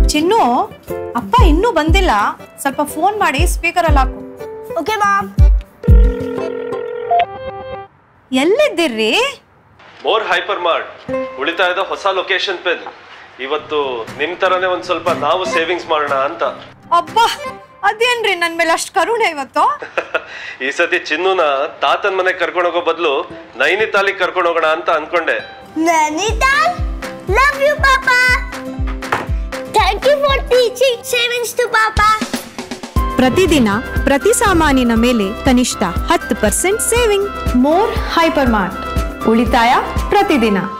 ಚಿನ್ನು ಅಪ್ಪ ಇನ್ನೂ ಬಂದಿಲ್ಲ ಸ್ವಲ್ಪ ಫೋನ್ ಮಾಡಿ ಸ್ಪೀಕರ್ ಅಲ್ಲಿ ಹಾಕು ಓಕೆ ಮಾಮ್ ಎಲ್ಲಿದ್ದೀರಿ ಮೋರ್ ಹೈಪರ್ ಮಾರ್ಟ್ ಉಳಿತಾಯದ ಹೊಸ ಲೊಕೇಶನ್ ಪೆನ್ ಇವತ್ತು ನಿಮ್ ತರನೇ ಒಂದ್ ಸ್ವಲ್ಪ ನಾವು ಸೇವಿಂಗ್ಸ್ ಮಾಡೋಣ ಅಂತ ಅಬ್ಬಾ ಅದೇನ್ರಿ ನನ್ ಮೇಲೆ ಅಷ್ಟು ಕರುಣೆ ಇವತ್ತು ಈ ಸತಿ ಚಿನ್ನುನ ತಾತನ್ ಮನೆಗೆ ಕರ್ಕೊಂಡು ಹೋಗೋ ಬದಲು ನೈನಿತಾಲಿಗೆ ಕರ್ಕೊಂಡು ಹೋಗೋಣ ಅಂತ ಅನ್ಕೊಂಡೆ Nainital love you papa thank you for teaching savings to papa ಪ್ರತಿದಿನ ಪ್ರತಿ ಸಾಮಾನಿನ ಮೇಲೆ ಕನಿಷ್ಠ ಹತ್ತು percent saving More hyper mart ಉಳಿತಾಯ ಪ್ರತಿದಿನ